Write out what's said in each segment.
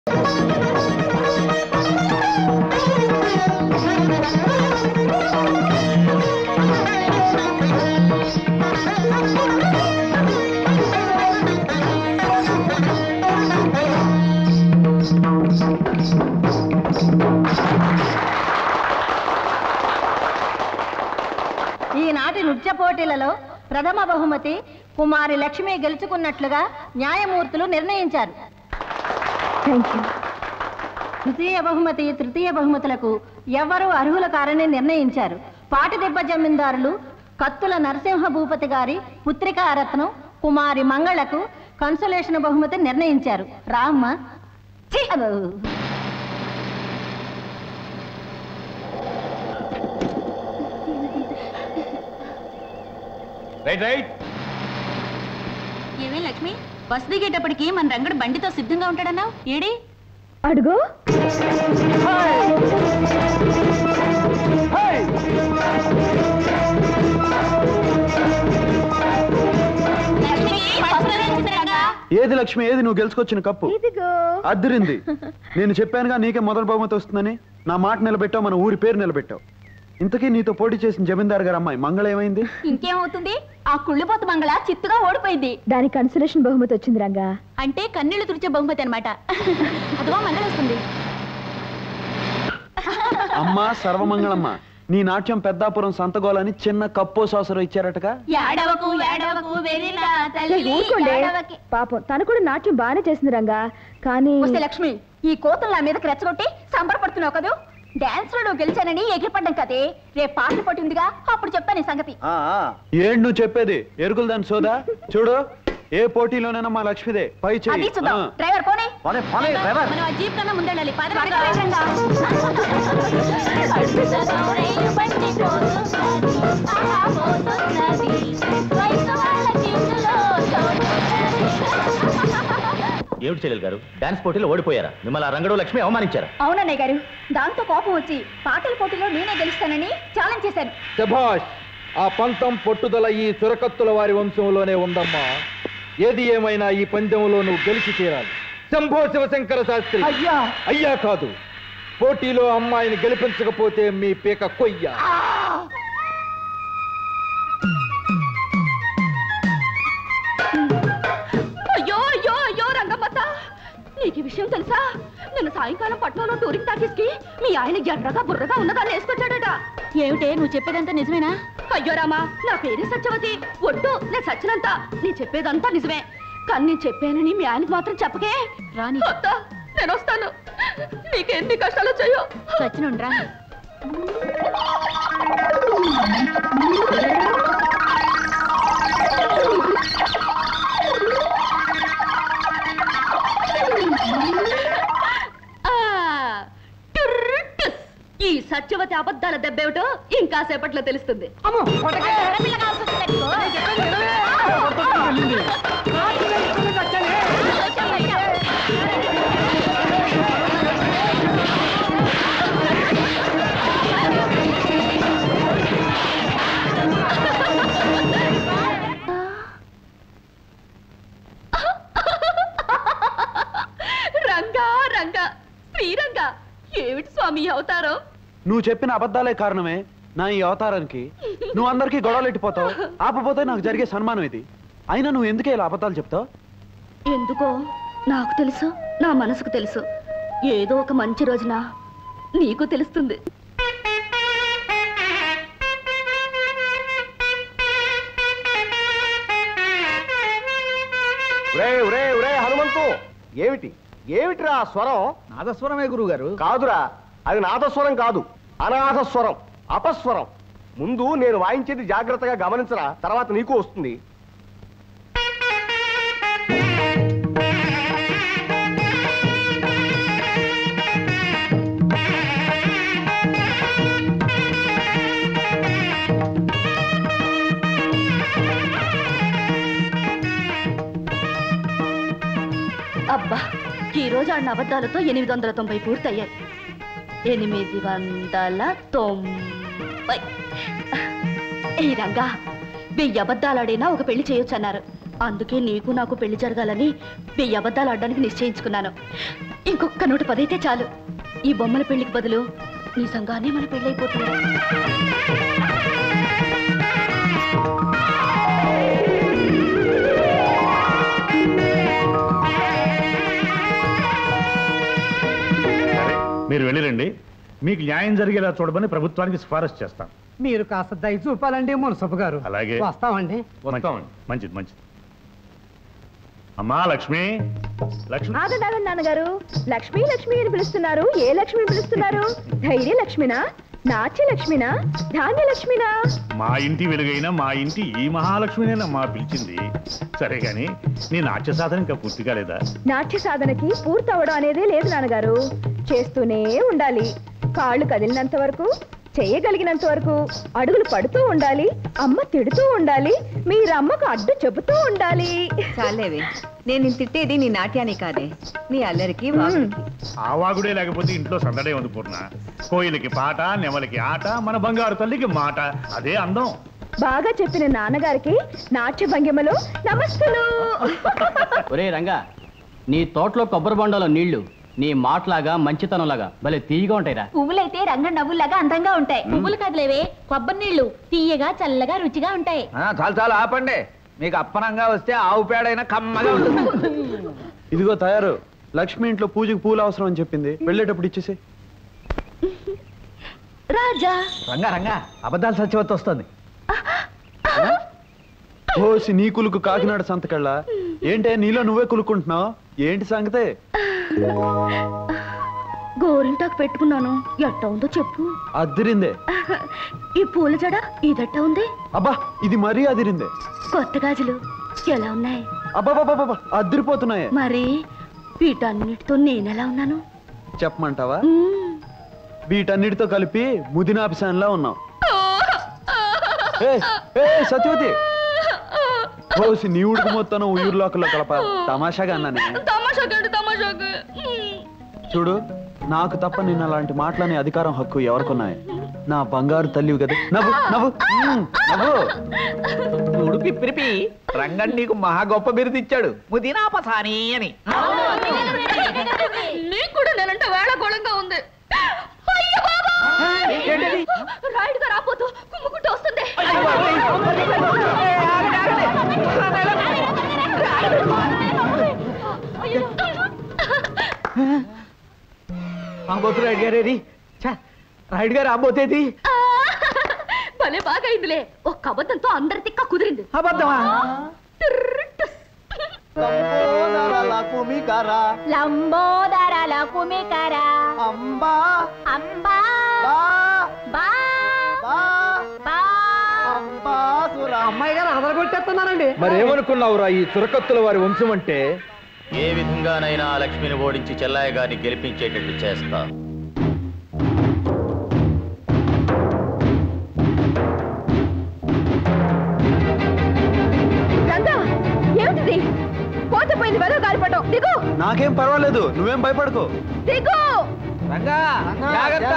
ఈనాటి నృత్య పోటీలలో ప్రథమ బహుమతి కుమారి లక్ష్మి గెలుచుకున్నట్లుగా న్యాయమూర్తులు నిర్ణయించారు తృతీయ బహుమతి తృతీయ బహుమతులకు ఎవ్వరూ అర్హుల కారని నిర్ణయించారు పాటిదెబ్బ జమీందారులు కత్తుల నరసింహ భూపతి గారి పుత్రికా రత్నం కుమారి మంగళకు కన్సలేషన్ బహుమతి నిర్ణయించారు రామ్మ ఛీ! అబ్బో. రైట్ రైట్ ఏమే లక్ష్మి బస్ దిగేటప్పటికి మన రంగడు బండితో సిద్ధంగా ఉంటాడన్నావు ఏడి అడుగు ఏది లక్ష్మి ఏది నువ్వు గెలుచుకొచ్చిన కప్పు ఇదిగో అద్దరింది నేను చెప్పానుగా నీకే మొదటి బహుమతి వస్తుందని నా మాట నిలబెట్టావు మన ఊరి పేరు నిలబెట్టావు ఇంతకీ నీతో పోటీ చేసిన జమీందార్ గారు అమ్మాయి మంగళ ఏమైంది ఇంకేమవుతుంది ఆ కుళ్ళిపోత మంగళ చిత్తుగా ఓడిపోయింది దానికి కన్సలేషన్ బహుమతి వచ్చింది రంగా అంటే కన్నీళ్లు తుడిచే బహుమతి అనమాట అదిగో మంగళ వస్తుంది అమ్మా సర్వమంగళమ్మ నీ నాట్యం పెద్దాపురం సంతగోలని చిన్న కప్పో సాసరు ఇచ్చారటగా ఏడవకు ఏడవకు వెరిలా తల్లి ఊరుకోండి ఏడవకి. పాపం తను కూడా నాట్యం బాగానే చేసింది రంగా కానీ వస్తే లక్ష్మి ఈ కోతలు నా మీదకి రెచ్చగొట్టి సంబరపడుతున్నావు కదూ డాన్స్ లో నువ్వు గెలిచానని ఎగిరిపడ్డం కదే రేపు పాటలు పోటీ ఉందిగా అప్పుడు చెప్తాను ఈ సంగతి ఏంటి నువ్వు చెప్పేది ఎరుకులు దాని సోదా చూడు ఏ పోటీలోనైనా మా లక్ష్మిదే పై అది చెయ్యి చూద్దాం ఆ. డ్రైవర్ పోనీ పోనీ, పోనీ, డ్రైవర్. మనం ఆ జీప్ కన్నా ముందెళ్ళాలి పద, పద. ఏమిటి చెల్లెలు గారు డాన్స్ పోటీలో ఓడిపోయారా మిమ్మల్ని ఆ రంగడు లక్ష్మి అవమానించారా అవునన్నయ్య గారు దాంతో కోపం వచ్చి పాటల పోటీలో నేనే గెలుస్తానని ఛాలెంజ్ చేశాను శభాష్ ఆ పంతం పట్టుదల ఈ చురకత్తుల వారి వంశంలోనే ఉందమ్మా ఏది ఏమైనా ఈ పందెంలో నువ్వు గెలిచి తీరాలి శంభో శివశంకర శాస్త్రి అయ్యా అయ్యా కాదు పోటీలో అమ్మాయిని గెలిపించకపోతే మీ పీక కొయ్య అయ్యో అయ్యో అయ్యో రంగమ్మత నీకు ఈ విషయం తెలుసా నిన్న సాయంకాలం పట్నంలో టూరింగ్ టాకీస్కి మీ ఆయన ఎర్రగా బుర్రగా ఉన్నదాన్ని వేసుకొచ్చాడట ఏమిటే నువ్వు చెప్పేదంతా నిజమేనా అయ్యో రామా నా పేరే సత్యవతి ఒట్టు నేను సచ్చినంత నీ చెప్పేదంతా నిజమే కానీ నేను చెప్పానని మీ ఆయనకి మాత్రం చెప్పకే రాని నేను వస్తాను నీకెన్ని కష్టాలు వచ్చాయో సచ్చినుండ్రా ఆ, టుర్రుట్టుస్. ఈ సత్యవతి అబద్ధాల దెబ్బేమిటో ఇంకా సేపట్లో తెలుస్తుంది రంగా రంగా శ్రీరంగా ఏమిటి స్వామి ఈ అవతారం నువ్వు చెప్పిన అబద్ధాలే కారణమే నా ఈ అవతారానికి నువ్వు అందరికీ గొడవలు ఎట్టిపోతావు ఆపపోతే నాకు జరిగే సన్మానం ఇది అయినా నువ్వు ఎందుకే ఇలా అబద్ధాలు చెప్తావు ఎందుకో నాకు తెలుసు నా మనసుకు తెలుసు ఏదో ఒక మంచి రోజున నీకు తెలుస్తుంది రే రే రే హనుమంతు ఏమిటి ఏమిటిరా ఆ స్వరం నాదస్వరమే గురువు గారు కాదురా అది నాదస్వరం కాదు అనాథస్వరం అపస్వరం ముందు నేను వాయించేది జాగ్రత్తగా గమనించరా తర్వాత నీకు వస్తుంది అబ్బా ఈ రోజు ఆడిన అబద్ధాలతో ఎనిమిది వందల తొంభై పూర్తయ్యాయి ఎనిమిది వందల తొంభై ఈ రంగా వెయ్యి అబద్ధాలాడైనా ఒక పెళ్లి చేయొచ్చు అన్నారు అందుకే నీకు నాకు పెళ్లి జరగాలని వెయ్యి అబద్ధాలు ఆడడానికి నిశ్చయించుకున్నాను ఇంకొక నూట పదైతే చాలు ఈ బొమ్మల పెళ్లికి బదులు నిజంగానే మన పెళ్ళైపోతుంది సరే మీరు వెళ్ళిరండి మీకు న్యాయం జరిగేలా చూడమని ప్రభుత్వానికి సిఫారసు చేస్తాం మీరు కాస్త దయ చూపాలండి మునసబు గారు అలాగే. వస్తామండి వస్తామండి మంచిది మంచిది అమ్మా లక్ష్మి లక్ష్మి ఆగండి ఆగండి నాన్నగారు లక్ష్మి లక్ష్మి అని పిలుస్తున్నారు ఏ లక్ష్మి పిలుస్తున్నారు ధైర్య లక్ష్మినా నాట్య లక్ష్మినా ధాన్య లక్ష్మినా మా ఇంటి వెలుగైన మా ఇంటి ఈ మహాలక్ష్మినేనమ్మా పిలిచింది సరే గాని నీ నాట్య సాధన ఇంకా పూర్తి కాలేదా నాట్య సాధనకి పూర్తవడం అనేదే లేదు నాన్నగారు చేస్తూనే ఉండాలి కాళ్ళు కదిలినంత వరకు చేయగలిగినంత వరకు అడుగులు పడుతూ ఉండాలి అమ్మ తిడుతూ ఉండాలి మీరమ్మకు అడ్డు చెబుతూ ఉండాలి చాలేవే నేను నిన్ను తిట్టేది నీ నాట్యాన్ని కాదే నీ అల్లరికి వాగుడికి ఆవాగుడే లేకపోతే ఇంట్లో సందడే ఉంది పూర్ణ కోయిలకి పాట నెమలికి ఆట మన బంగారు తల్లికి మాట అదే అందం బాగా చెప్పిన నాన్నగారికి నాట్య భంగిమలో నమస్తులు ఒరే రంగా నీ తోటలో కొబ్బరి బొండలో నీళ్లు నీ మాటలాగా మంచితనంలాగా భలే తీయగా ఉంటాయిరా పువ్వులైతే రంగ నవ్వులాగా అందంగా ఉంటాయి పువ్వులు కదలేవే కొబ్బరి నీళ్లు తీయగా చల్లగా రుచిగా ఉంటాయి చాలు చాలు ఆపండి మీకు అప్పనంగా వస్తే ఆవు పేడైనా కమ్మగా ఉంటుంది ఇదిగో తయారు లక్ష్మి ఇంట్లో పూజకి పూలు అవసరం అని చెప్పింది వెళ్ళేటప్పుడు ఇచ్చేసి రాజా రంగా రంగా అబద్ధాలు సత్యవతి వస్తుంది ఓసి నీ కులుకు కాకినాడ సంతకళ్ళ ఏంటే నీలో నువ్వే కులుకుంటున్నావు ఏంటి సంగతే గోరింటాకు పెట్టుకున్నాను ఎట్ట ఉందో చెప్పు అద్దిరిందే ఈ పూల జడ ఇదట్ట ఉంది అబ్బా ఇది మరీ అదిరిందే కొత్త గాజులు ఎలా ఉన్నాయి అబ్బాబాబాబా అదిరిపోతున్నాయే మరి వీటన్నిటితో నేనెలా ఉన్నాను చెప్పమంటావా మ్మ్. వీటన్నిటితో కలిపి ముదినాభిసాన్లా ఉన్నాం ఏయ్, ఏయ్, సత్యవతి ఓసి నీ ఉడుకు మొత్తం ఊర్లోకల్లో కలప తమాషాగా అన్నానే తమాషాకండి తమాషాకు చూడు నాకు తప్ప నిన్న అలాంటి మాటలనే అధికారం హక్కు ఎవరికున్నాయి నా బంగారు తల్లివి కదా నవ్వు నవ్వు మ్మ్, నవ్వు చూడు పిప్పిరిపి రంగన్ నీకు మహా గొప్ప బిరుదు ఇచ్చాడు ముదినాపసాని అని నీకు కూడా నేనంటే వేళకోళంగా ఉంది అయ్యో బాబా రాయుడుగా రాపోతూ కుమ్ముకుంటూ వస్తుంది రాబోతు రాయుడు గారేది రాయుడు గారు రాబోతేది భలే బాగా అయిందిలే ఒక్క అబద్ధంతో అందరి తిక్క కుదిరింది అబద్ధమా లంబోదరల కుమికర అంబా అంబా బా బా అమ్మాయి గారు అదరగొట్టేస్తున్నారండి మరేమనుకున్నావురా ఈ చురకత్తుల వారి వంశం అంటే ఏ విధంగానైనా ఆ లక్ష్మిని ఓడించి చెల్లాయ గారిని గెలిపించేటట్టు చేస్తా రంగా ఏమిటిది పోతే పోయింది వెదవ గాలిపటం దిగు నాకేం పర్వాలేదు నువ్వేం భయపడకు దిగు రంగా జాగ్రత్త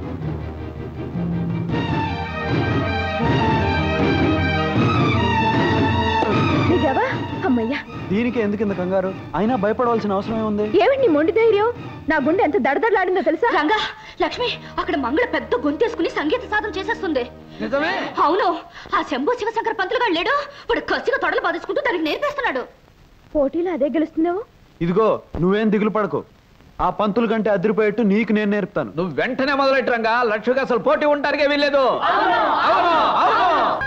దిగావా అమ్మయ్యా దీనికి ఎందుకు ఇంత కంగారు అయినా భయపడవలసిన అవసరం ఏముంది ఏమిటి నీ మొండి ధైర్యం నా గుండె ఎంత దడదడలాడిందో తెలుసా రంగా లక్ష్మి అక్కడ మంగళ పెద్ద గొంతేసుకుని సంగీత సాధన చేసేస్తుంది నిజమే అవును ఆ శంభు శివశంకర పంతులు గారు లేడు వాడు కసిగా తొడలు బాధించుకుంటూ దానికి నేర్పేస్తున్నాడు పోటీలో అదే గెలుస్తున్నావు ఇదిగో నువ్వేం దిగులు పడకు ఆ పంతులు కంటే అదిరిపోయేట్టు నీకు నేను నేర్పుతాను నువ్వు వెంటనే మొదలెట్టు రంగా లక్ష్మికి అసలు పోటీ ఉంటానికే వీల్లేదు అవును అవును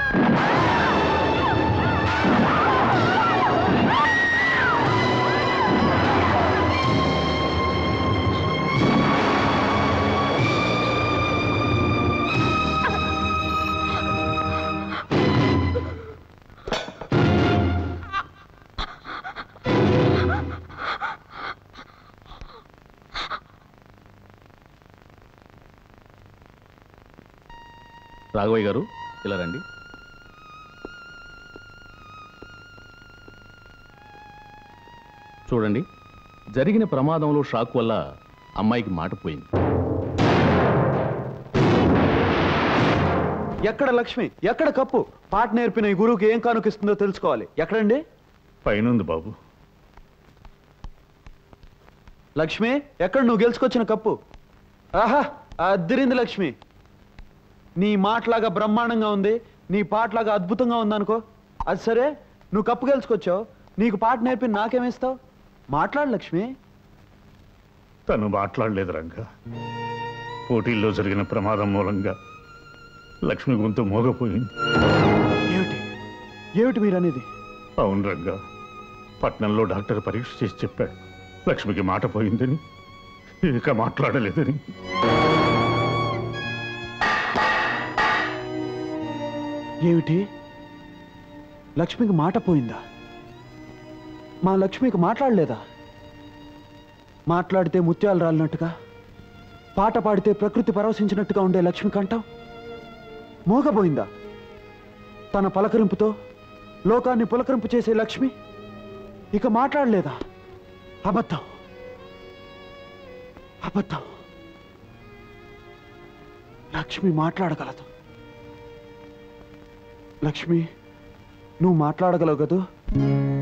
రాఘవయ్య గారు ఇలా రండి చూడండి జరిగిన ప్రమాదంలో షాక్ వల్ల అమ్మాయికి మాట పోయింది ఎక్కడ లక్ష్మి ఎక్కడ కప్పు పాట నేర్పిన ఈ గురువుకి ఏం కానుకిస్తుందో తెలుసుకోవాలి ఎక్కడండి పైనుంది బాబు లక్ష్మి ఎక్కడ నువ్వు గెలుచుకొచ్చిన కప్పు ఆహా అద్దిరింది లక్ష్మి నీ మాటలాగా బ్రహ్మాండంగా ఉంది నీ పాటలాగా అద్భుతంగా ఉందనుకో అది సరే నువ్వు కప్పు గెలుచుకొచ్చావు నీకు పాట నేర్పి నాకేమిస్తావు మాట్లాడు లక్ష్మి తను మాట్లాడలేదు రంగా పోటీల్లో జరిగిన ప్రమాదం మూలంగా లక్ష్మి గొంతు మోగపోయింది ఏమిటి ఏమిటి మీరు అనేది అవును రంగా పట్నంలో డాక్టర్ పరీక్ష చేసి చెప్పాడు లక్ష్మికి మాట పోయిందని ఇక మాట్లాడలేదని ఏమిటి లక్ష్మికి మాట పోయిందా మా లక్ష్మికి మాట్లాడలేదా మాట్లాడితే ముత్యాలు రాలినట్టుగా పాట పాడితే ప్రకృతి పరవశించినట్టుగా ఉండే లక్ష్మి కంఠం మోగబోయిందా తన పలకరింపుతో లోకాన్ని పులకరింపు చేసే లక్ష్మి ఇక మాట్లాడలేదా అబద్ధం అబద్ధం లక్ష్మి మాట్లాడగలదు లక్ష్మి నువ్వు మాట్లాడగలవు కదూ